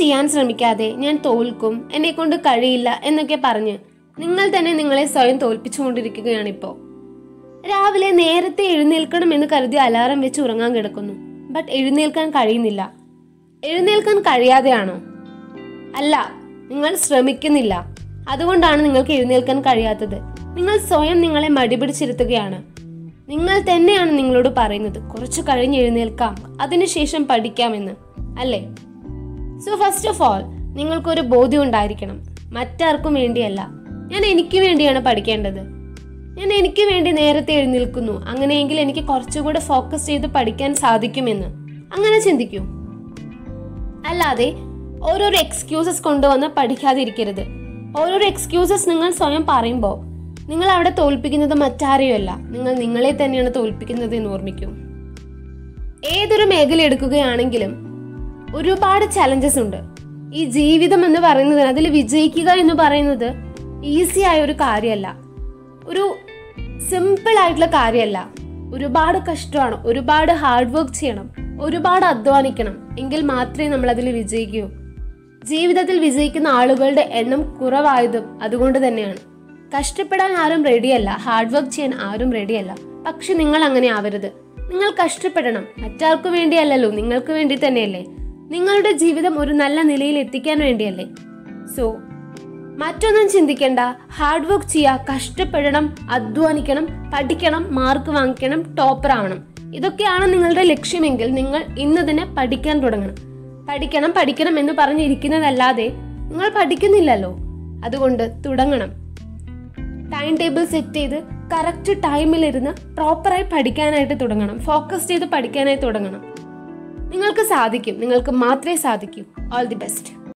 ചെയ്യാൻ ശ്രമിക്കാതെ ഞാൻ തോൽക്കും എന്നെ കൊണ്ട് കഴിയില്ല എന്നൊക്കെ പറഞ്ഞ് നിങ്ങൾ തന്നെ നിങ്ങളെ സ്വയം തോൽപ്പിച്ചുകൊണ്ടിരിക്കുകയാണ് ഇപ്പോൾ രാവിലെ നേരത്തെ എഴുന്നേൽക്കണം എന്ന് കരുതി അലാറം വെച്ച് ഉറങ്ങാൻ കിടക്കുന്നു ബട്ട് എഴുന്നേൽക്കാൻ കഴിയുന്നില്ല എഴുന്നേൽക്കാൻ കഴിയാതെയാണോ അല്ല നിങ്ങൾ ശ്രമിക്കുന്നില്ല അതുകൊണ്ടാണ് നിങ്ങൾക്ക് എഴുന്നേൽക്കാൻ കഴിയാത്തത് നിങ്ങൾ സ്വയം നിങ്ങളെ മടിപിടിച്ചിരുത്തുകയാണ് നിങ്ങൾ തന്നെയാണ് നിങ്ങളോട് പറയുന്നത് കുറച്ച് കഴിഞ്ഞ് എഴുന്നേൽക്കാം അതിനുശേഷം പഠിക്കാമെന്ന് അല്ലേ സോ ഫസ്റ്റ് ഓഫ് ഓൾ നിങ്ങൾക്കൊരു ബോധ്യം ഉണ്ടായിരിക്കണം മറ്റാർക്കും വേണ്ടിയല്ല ഞാൻ എനിക്ക് വേണ്ടിയാണ് പഠിക്കേണ്ടത് ഞാൻ എനിക്ക് വേണ്ടി നേരത്തെ എഴുന്നേൽക്കുന്നു അങ്ങനെയെങ്കിൽ എനിക്ക് കുറച്ചുകൂടെ ഫോക്കസ് ചെയ്ത് പഠിക്കാൻ സാധിക്കുമെന്ന് അങ്ങനെ ചിന്തിക്കൂ അല്ലാതെ ഓരോരോ എക്സ്ക്യൂസസ് കൊണ്ടുവന്ന് പഠിക്കാതിരിക്കരുത് ഓരോരോ എക്സ്ക്യൂസസ് നിങ്ങൾ സ്വയം പറയുമ്പോൾ നിങ്ങൾ അവിടെ തോൽപ്പിക്കുന്നത് മറ്റാരെയുമല്ല നിങ്ങൾ നിങ്ങളെ തന്നെയാണ് തോൽപ്പിക്കുന്നത് എന്ന് ഓർമ്മിക്കൂ ഏതൊരു മേഖല എടുക്കുകയാണെങ്കിലും ഒരുപാട് ചലഞ്ചസ് ഉണ്ട് ഈ ജീവിതം എന്ന് പറയുന്നത് അതിൽ വിജയിക്കുക എന്ന് പറയുന്നത് ഈസി ആയ ഒരു കാര്യമല്ല ഒരു സിമ്പിൾ ആയിട്ടുള്ള കാര്യമല്ല ഒരുപാട് കഷ്ടമാണ് ഒരുപാട് ഹാർഡ് വർക്ക് ചെയ്യണം ഒരുപാട് അധ്വാനിക്കണം എങ്കിൽ മാത്രമേ നമ്മൾ അതിൽ വിജയിക്കൂ ജീവിതത്തിൽ വിജയിക്കുന്ന ആളുകളുടെ എണ്ണം കുറവായതും അതുകൊണ്ട് തന്നെയാണ് കഷ്ടപ്പെടാൻ ആരും റെഡിയല്ല ഹാർഡ് വർക്ക് ചെയ്യാൻ ആരും റെഡിയല്ല പക്ഷെ നിങ്ങൾ അങ്ങനെ ആവരുത് നിങ്ങൾ കഷ്ടപ്പെടണം മറ്റാർക്കു വേണ്ടിയല്ലല്ലോ നിങ്ങൾക്ക് വേണ്ടി തന്നെയല്ലേ നിങ്ങളുടെ ജീവിതം ഒരു നല്ല നിലയിൽ എത്തിക്കാൻ വേണ്ടിയല്ലേ സോ മറ്റൊന്നും ചിന്തിക്കേണ്ട ഹാർഡ് വർക്ക് ചെയ്യുക കഷ്ടപ്പെടണം അധ്വാനിക്കണം പഠിക്കണം മാർക്ക് വാങ്ങിക്കണം ടോപ്പർ ആവണം ഇതൊക്കെയാണ് നിങ്ങളുടെ ലക്ഷ്യമെങ്കിൽ നിങ്ങൾ ഇന്ന് തന്നെ പഠിക്കാൻ തുടങ്ങണം പഠിക്കണം പഠിക്കണം എന്ന് പറഞ്ഞിരിക്കുന്നതല്ലാതെ നിങ്ങൾ പഠിക്കുന്നില്ലല്ലോ അതുകൊണ്ട് തുടങ്ങണം ടൈം ടേബിൾ സെറ്റ് ചെയ്ത് കറക്റ്റ് ടൈമിലിരുന്ന് പ്രോപ്പറായി പഠിക്കാനായിട്ട് തുടങ്ങണം ഫോക്കസ് ചെയ്ത് പഠിക്കാനായി തുടങ്ങണം നിങ്ങൾക്ക് സാധിക്കും നിങ്ങൾക്ക് മാത്രമേ സാധിക്കൂ ഓൾ ദി ബെസ്റ്റ്